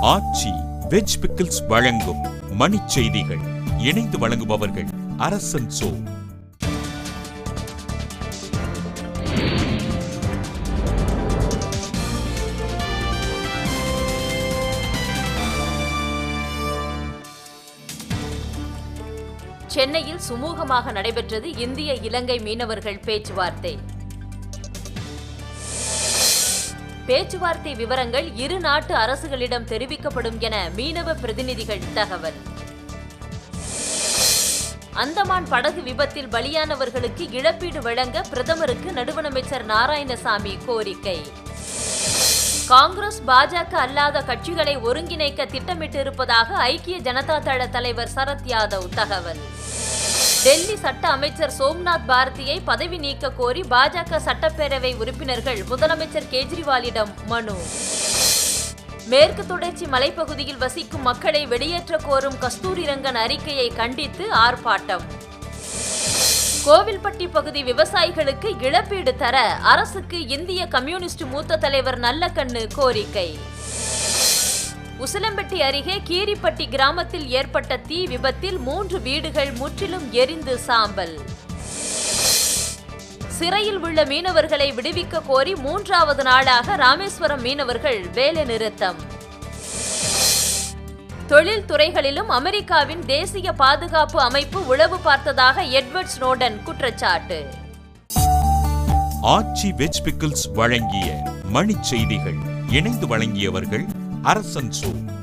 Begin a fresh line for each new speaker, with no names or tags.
ஆச்சி veg pickles வழங்கும் மணிச் செய்திகள் இணைந்து வழங்குபவர்கள் அரசன் சோ
சென்னையில் சுமூகமாக நடைபெற்றது இந்திய இலங்கை மீனவர்கள் பேச்சுவார்த்தை பேச்சுவார்த்தை விவரங்கள் இரு நாட்டு அரசுகளிடம் தெரிவிக்கப்படும் என மீனவ பிரதிநிதிகள் தகவல் அந்தமான் படகு விபத்தில் பலியானவர்களுக்கு இழப்பீடு வழங்க பிரதமருக்கு நடுவண் அமைச்சர் நாராயணசாமி கோரிக்கை காங்கிரஸ் பாஜக அல்லாத கட்சிகளை ஒருங்கிணைக்க திட்டமிட்டிருப்பதாக ஐக்கிய ஜனதா தள தலைவர் சரத் யாதவ் தகவல் டெல்லி சட்ட அமைச்சர் சோம்நாத் பாரதியை பதவி நீக்க கோரி பாஜக சட்டப்பேரவை உறுப்பினர்கள் முதலமைச்சர் கேஜ்ரிவாலிடம் மனு மேற்கு தொடர்ச்சி மலைப்பகுதியில் வசிக்கும் மக்களை வெளியேற்ற கோரும் கஸ்தூரிரங்கன் அறிக்கையை கண்டித்து ஆர்ப்பாட்டம் கோவில்பட்டி பகுதி விவசாயிகளுக்கு இழப்பீடு தர அரசுக்கு இந்திய கம்யூனிஸ்ட் மூத்த தலைவர் நல்லக்கண்ணு கோரிக்கை உசிலம்பட்டி அருகே கீரிப்பட்டி கிராமத்தில் ஏற்பட்ட தீ விபத்தில் மூன்று வீடுகள் முற்றிலும் எரிந்து சாம்பல் சிறையில் உள்ள மீனவர்களை விடுவிக்க கோரி மூன்றாவது நாளாக ராமேஸ்வரம் மீனவர்கள் வேலை நிறுத்தம் தொழில் துறைகளிலும் அமெரிக்காவின் தேசிய பாதுகாப்பு அமைப்பு உளவு பார்த்ததாக எட்வர்ட் ஸ்னோடன் குற்றச்சாட்டு
ஆச்சி வெஜ் பிக்கிள்ஸ் வழங்கிய மணிச் செய்திகள் இணைந்து வழங்கியவர்கள் அரசன் சோ